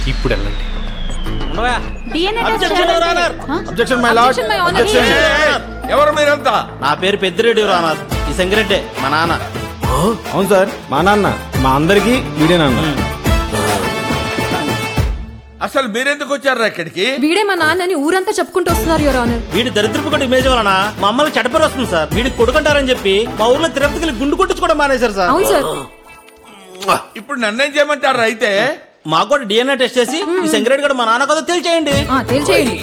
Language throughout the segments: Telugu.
ఇప్పుడు వెళ్ళండి DNA test Objection, చేయాలంటే- Your Honor. Huh? Objection, my lord. Objection, my honor. Objection. Hey, ఎవరు మీరంతా నా పేరు పెద్దిరెడ్డి రానార్ ఈ సంగిరెడ్డే మా నాన్న అవును సార్ మా నాన్న మా అందరికి వీడే నాన్న అసలు మీరెందుకు వచ్చారా ఇక్కడికి వీడే మా నాన్నని ఊరంతా చెప్పుకుంటూ వస్తున్నారు యువర్ ఆనర్ వీడి దరిద్రపు కొట్టి ఇమేజ్ వలన మా అమ్మకి చెడపేరు వస్తుంది సార్ వీడికి కొడుకుంటారని చెప్పి మా ఊర్లో తిరుపతికి వెళ్ళి గుండు కొట్టించుకోవడం మానేశారు సార్ అవును సార్ ఇప్పుడు నన్నేం చేయమంటారా అయితే మాకు కూడా డిఎన్ఏ టెస్ట్ చేసి ఈ సంగిరెడ్డి కూడా మా నాన్న కదా తెలియచేయండి ఆ, తేల్చేయండి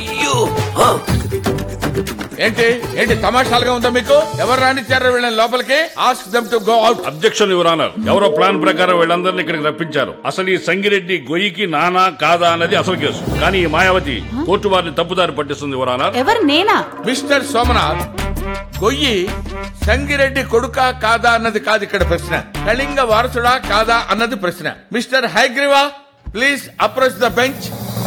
ఏంటి ఏంటి తమాషాలుగా ఉందా మీకు ఎవరు రానిచ్చారు వీళ్ళని లోపలికి ask them to go out objection your honour ఎవరో ప్లాన్ ప్రకారం వీళ్ళందరినీ ఇక్కడికి రప్పించారు అసలు ఈ సంగిరెడ్డి గొయ్యికి నానా కాదా అన్నది అసలు కేసు కానీ ఈ మాయావతి కోర్టు వారిని తప్పుదారి పట్టిస్తుంది యువర్ ఆనర్ ఎవరు నేనా మిస్టర్ సోమనాథ్ గొయ్యి సంగిరెడ్డి కొడుకా కాదా అన్నది కాదు ఇక్కడ ప్రశ్న కళింగ వారసుడా కాదా అన్నది ప్రశ్న mister Hayagreeva please approach the bench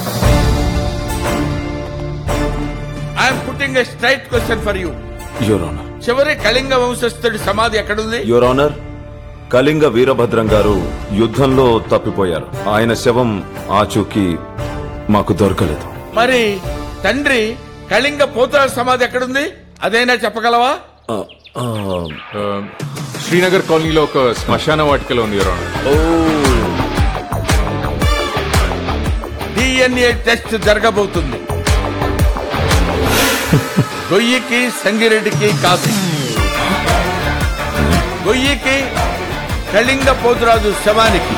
I am putting a straight question for you your honour చివరి కళింగ వంశస్థుడి సమాధి ఎక్కడుంది యువర్ ఆనర్ కళింగ వీరభద్రం గారు యుద్ధంలో తప్పిపోయారు ఆయన శవం ఆచూకీ మాకు దొరకలేదు మరి తండ్రి కళింగ పోతరాజు సమాధి ఎక్కడుంది అదైనా చెప్పగలవా ఆ, ఆ, శ్రీనగర్ కాలనీలో ఒక శ్మశాన వాటికలో ఉంది యువర్ ఆనర్ డిఎన్ఏ టెస్ట్ జరగబోతుంది గొయ్యికి సంగిరెడ్డికి కాదు గొయ్యికి కళింగ పోతురాజు శవానికి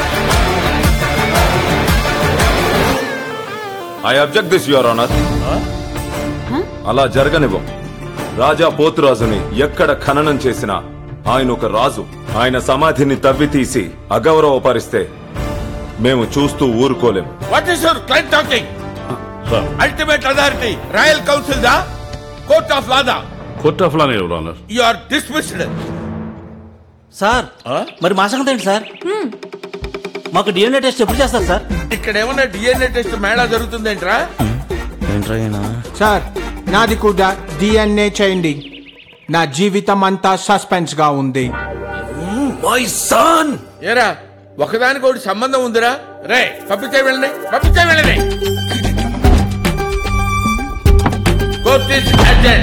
I object this your honour అలా జరగనివ్వం రాజా పోతురాజుని ఎక్కడ ఖననం చేసినా ఆయన ఒక రాజు ఆయన సమాధిని తవ్వి తీసి అగౌరవపరిస్తే మేము చూస్తూ ఊరుకోలేం what is your client talking sir ultimate authority royal council the court of law the court of లానే your honour you are dismissed sir మరి మా సంగతి ఏంటి సార్ మాకు డిఎన్ఏ టెస్ట్ ఎప్పుడు చేస్తారు సార్ ఇక్కడ ఏమన్నా డిఎన్ఏ టెస్ట్ మేళా జరుగుతుందేంట్రా ఏంట్రా సార్ నాది కూడా డిఎన్ఏ చేయండి నా జీవితం అంతా సస్పెన్స్ గా ఉంది ఏరా ఒకదానికి ఒకటి సంబంధం ఉందిరా రే పంపించే వెళ్ళండి పంపించే వెళ్ళండి కోర్ట్ ఇస్ అడ్జెంట్